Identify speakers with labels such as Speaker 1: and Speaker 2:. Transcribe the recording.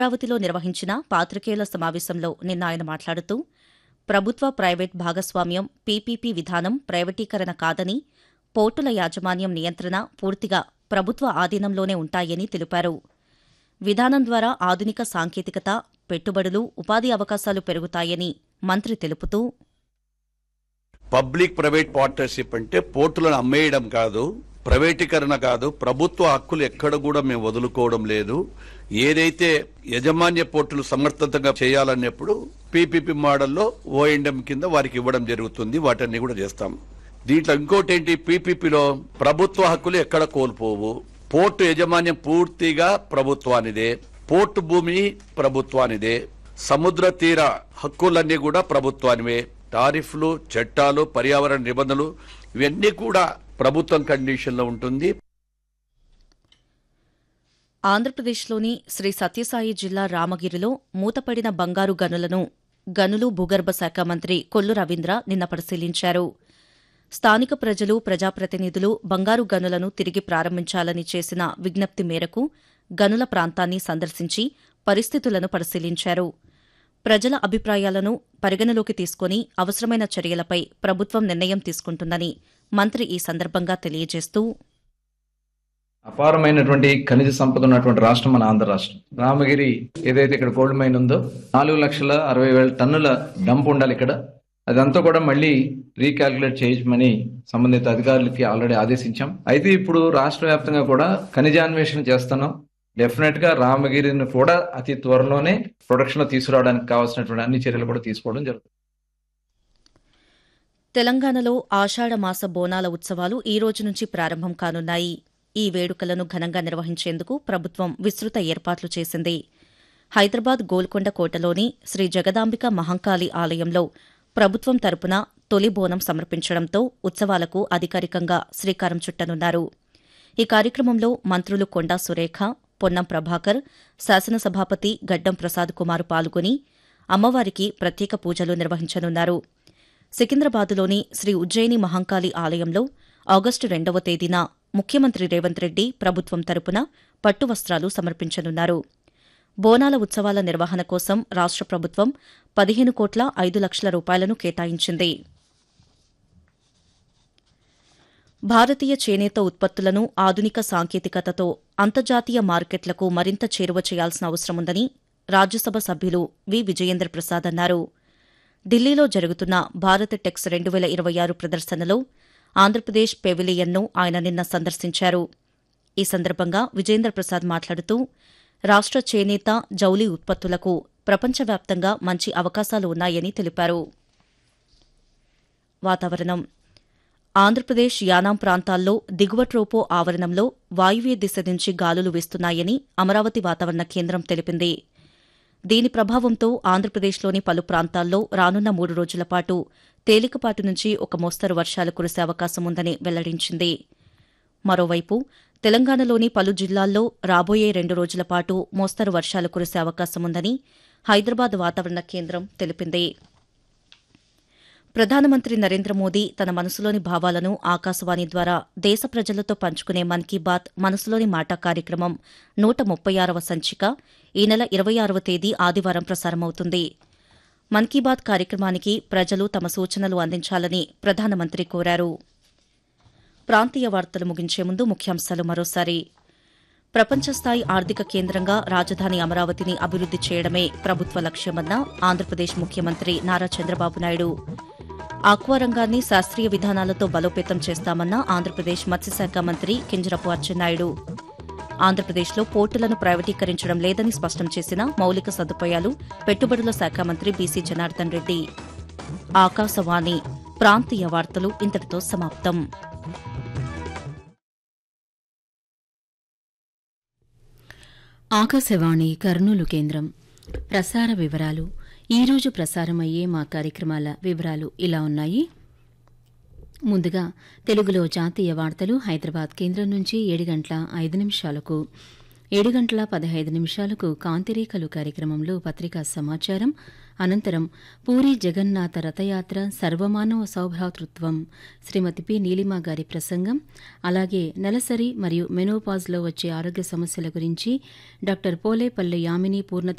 Speaker 1: అమరావతిలో నిర్వహించిన పాత్రికేయుల సమావేశంలో నిన్న ఆయన మాట్లాడుతూ ప్రభుత్వ ప్రైవేట్ భాగస్వామ్యం పీపీపీ విధానం ప్రైవేటీకరణ కాదని పోర్టుల యాజమాన్యం నియంత్రణ పూర్తిగా ప్రభుత్వ ఆధీనంలోనే ఉంటాయని తెలిపారు విధానం ద్వారా ఆధునిక సాంకేతికత పెట్టుబడులు ఉపాధి అవకాశాలు పెరుగుతాయని మంత్రి తెలుపుతూ
Speaker 2: పబ్లిక్ ప్రైవేట్ పార్ట్నర్షిప్ అంటే పోర్టులను అమ్మేయడం కాదు ప్రైవేటీకరణ కాదు ప్రభుత్వ హక్కులు ఎక్కడ కూడా మేము వదులుకోవడం లేదు ఏదైతే యజమాన్య పోర్టులు సమర్థతంగా చేయాలన్నప్పుడు పీపీపీ మోడల్లో ఓఎండ్ఎం కింద వారికి ఇవ్వడం జరుగుతుంది వాటన్ని కూడా చేస్తాం దీంట్లో ఇంకోటి ఏంటి పీపీపీలో ప్రభుత్వ హక్కులు ఎక్కడ కోల్పోవు పోర్టు యజమాన్యం పూర్తిగా ప్రభుత్వానిదే పోర్టు భూమి ప్రభుత్వానిదే సముద్ర తీర హక్కులన్నీ కూడా ప్రభుత్వానివే టారిఫ్లు చట్టాలు పర్యావరణ నిబంధనలు ఇవన్నీ కూడా ప్రభుత్వం కండిషన్లో ఉంటుంది
Speaker 1: ఆంధ్రప్రదేశ్లోని శ్రీ సత్యసాయి జిల్లా రామగిరిలో మూతపడిన బంగారు గనులను గనులు భూగర్భ శాఖ మంత్రి కొల్లు రవీంద్ర నిన్న పరిశీలించారు స్థానిక ప్రజలు ప్రజాప్రతినిధులు బంగారు గనులను తిరిగి ప్రారంభించాలని చేసిన విజ్ఞప్తి మేరకు గనుల ప్రాంతాన్ని సందర్శించి పరిస్థితులను పరిశీలించారు ప్రజల అభిప్రాయాలను పరిగణలోకి తీసుకుని అవసరమైన చర్యలపై ప్రభుత్వం నిర్ణయం తీసుకుంటుందని మంత్రి ఈ సందర్భంగా తెలియజేస్తూ
Speaker 3: అపారమైనటువంటి ఖనిజ సంపద ఉన్నటువంటి రాష్ట్రం మన ఆంధ్ర రాష్ట్రం రామగిరి ఏదైతే ఇక్కడ గోల్డ్ మైన్ ఉందో నాలుగు లక్షల అరవై వేల టన్నుల డంప్ ఉండాలి ఇక్కడ అదంతా కూడా మళ్ళీ రీకాల్కులేట్ చేయమని సంబంధిత అధికారులకి ఆల్రెడీ ఆదేశించాం అయితే ఇప్పుడు రాష్ట్ర వ్యాప్తంగా కూడా ఖనిజాన్వేషణ చేస్తున్నాం డెఫినెట్ గా రామగిరిని కూడా అతి త్వరలోనే ప్రొడక్షన్ లో తీసుకురావడానికి కావాల్సినటువంటి అన్ని చర్యలు కూడా తీసుకోవడం జరుగుతుంది
Speaker 1: తెలంగాణలో ఆషాఢ మాస బోనాల ఉత్సవాలు ఈ రోజు నుంచి ప్రారంభం కానున్నాయి ఈ వేడుకలను ఘనంగా నిర్వహించేందుకు ప్రభుత్వం విస్తృత ఏర్పాట్లు చేసింది హైదరాబాద్ గోల్కొండ కోటలోని శ్రీ జగదాంబిక మహంకాళి ఆలయంలో ప్రభుత్వం తరపున తొలి బోనం సమర్పించడంతో ఉత్సవాలకు అధికారికంగా శ్రీకారం చుట్టనున్నారు ఈ కార్యక్రమంలో మంత్రులు కొండా సురేఖ పొన్నం ప్రభాకర్ శాసనసభాపతి గడ్డం ప్రసాద్ కుమార్ పాల్గొని అమ్మవారికి ప్రత్యేక పూజలు నిర్వహించనున్నారు సికింద్రాబాదులోని శ్రీ ఉజ్జయిని మహంకాళి ఆలయంలో ఆగస్టు రెండవ తేదీన ముఖ్యమంత్రి రేవంత్ రెడ్డి ప్రభుత్వం తరపున పట్టు వస్త్రాలు సమర్పించనున్నారు బోనాల ఉత్సవాల నిర్వహణ కోసం రాష్ట్ర ప్రభుత్వం పదిహేను కోట్ల ఐదు లక్షల రూపాయలను కేటాయించింది భారతీయ చేనేత ఉత్పత్తులను ఆధునిక సాంకేతికతతో అంతర్జాతీయ మార్కెట్లకు మరింత చేరువ చేయాల్సిన అవసరముందని రాజ్యసభ సభ్యులు వి విజయేంద్ర ప్రసాద్ అన్నారు ఢిల్లీలో జరుగుతున్న భారత్ టెక్స్ రెండు వేల ఇరవై ఆరు ప్రదర్శనలో ఆంధ్రప్రదేశ్ పెవిలియన్ను ఆయన నిన్న సందర్శించారు ఈ సందర్భంగా విజేంద్ర ప్రసాద్ మాట్లాడుతూ రాష్ట్ర చేనేత జౌళి ఉత్పత్తులకు ప్రపంచవ్యాప్తంగా మంచి అవకాశాలు ఉన్నాయని తెలిపారు వాతావరణం ఆంధ్రప్రదేశ్ యానాం ప్రాంతాల్లో దిగువ ట్రోపో ఆవరణంలో వాయువ్య దిశ నుంచి గాలులు వీస్తున్నాయని అమరావతి వాతావరణ కేంద్రం తెలిపింది దీని ప్రభావంతో ఆంధ్రప్రదేశ్లోని పలు ప్రాంతాల్లో రానున్న మూడు రోజుల పాటు తేలికపాటి నుంచి ఒక మోస్తరు వర్షాలు కురిసే అవకాశం ఉందని వెల్లడించింది మరోవైపు తెలంగాణలోని పలు జిల్లాల్లో రాబోయే రెండు రోజుల పాటు మోస్తరు వర్షాలు కురిసే అవకాశం ఉందని హైదరాబాద్ వాతావరణ కేంద్రం తెలిపింది ప్రధానమంత్రి నరేంద్ర మోదీ తన మనసులోని భావాలను ఆకాశవాణి ద్వారా దేశ ప్రజలతో పంచుకునే మన్ కీ బాత్ మనసులోని మాట కార్యక్రమం నూట ముప్పై ఆరవ సంచిక ఈ నెల ఇరవై ఆరవ తేదీ ఆదివారం ప్రసారమవుతుంది మన్ కీ బాత్ కార్యక్రమానికి ప్రజలు తమ సూచనలు అందించాలని ప్రధానమంత్రి కోరారు ప్రాంతీయ వార్తలు ముగించే ముందు ముఖ్యాంశాలు మరోసారి ప్రపంచ స్థాయి ఆర్థిక కేంద్రంగా రాజధాని అమరావతిని అభివృద్ది చేయడమే ప్రభుత్వ లక్ష్యమన్న ఆంధ్రప్రదేశ్ ముఖ్యమంత్రి నారా చంద్రబాబు నాయుడు ఆక్వా రంగాన్ని శాస్త్రీయ విధానాలతో బలోపేతం చేస్తామన్న ఆంధ్రప్రదేశ్ మత్స్యశాఖ మంత్రి కింజరపు అచ్చెన్నాయుడు ఆంధ్రప్రదేశ్లో పోర్టులను ప్రైవేటీకరించడం లేదని స్పష్టం చేసిన మౌలిక సదుపాయాలు పెట్టుబడుల శాఖ మంత్రి బీసీ జనార్దన్ రెడ్డి ఆకాశవాణి ప్రాంతీయ వార్తలు ఇంతటితో సమాప్తం
Speaker 4: ఆకాశవాణి కర్నూలు కేంద్రం ప్రసార వివరాలు ఈరోజు ప్రసారమయ్యే మా కార్యక్రమాల వివరాలు ఇలా ఉన్నాయి ముందుగా తెలుగులో జాతీయ వార్తలు హైదరాబాద్ కేంద్రం నుంచి ఏడు గంటల ఐదు నిమిషాలకు ఏడు గంటల పదహైదు నిమిషాలకు కాంతిరేఖలు కార్యక్రమంలో పత్రికా సమాచారం అనంతరం పూరి జగన్నాథ రథయాత్ర సర్వమానవ సౌభ్రాతృత్వం శ్రీమతి పి నీలిమా గారి ప్రసంగం అలాగే నెలసరి మరియు మెనోపాజ్లో వచ్చే ఆరోగ్య సమస్యల గురించి డాక్టర్ పోలేపల్లె యామిని పూర్ణత